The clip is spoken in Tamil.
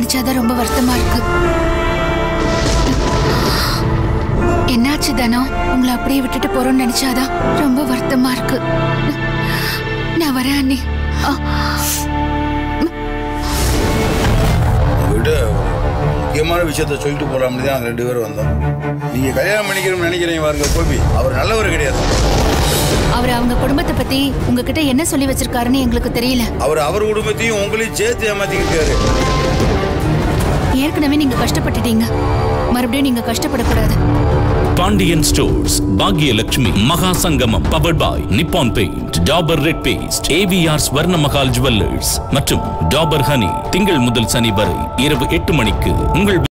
நினைச்சாதான் ரொம்ப வருத்தமா இருக்கு என்னாச்சு தனம் உங்களை அப்படியே விட்டுட்டு போறோம்னு நினைச்சாதான் ரொம்ப வருத்தமா இருக்கு நான் வரேன் அண்ணி ஆ, உங்ககிட்ட முக்கியமான விஷயத்த சொல்லிட்டு போலாம்னு தான் நாங்கள் ரெண்டு பேரும் வந்தோம் நீங்க கல்யாணம் பண்ணிக்கணும்னு நினைக்கிறீங்க பாருங்க கோபி அவர் நல்லவர் கிடையாது அவர் அவங்க குடும்பத்தை பத்தி உங்ககிட்ட என்ன சொல்லி வச்சிருக்காருன்னு எங்களுக்கு தெரியல அவர் அவர் குடும்பத்தையும் உங்களையும் சேர்த்து ஏமாத்திக்கிட்டாரு ஏற்கனவே நீங்க கஷ்டப்பட்டுட்டீங்க மறுபடியும் நீங்க கஷ்டப்படக்கூடாது Pandian stores Bhagyalakshmi Maha Sangamam powered by Nippon paint Dabur red paste AVR Swarna Mahal jewellers மற்றும் டாபர் ஹனி திங்கள் முதல் சனி வரை இரவு எட்டு மணிக்கு உங்கள்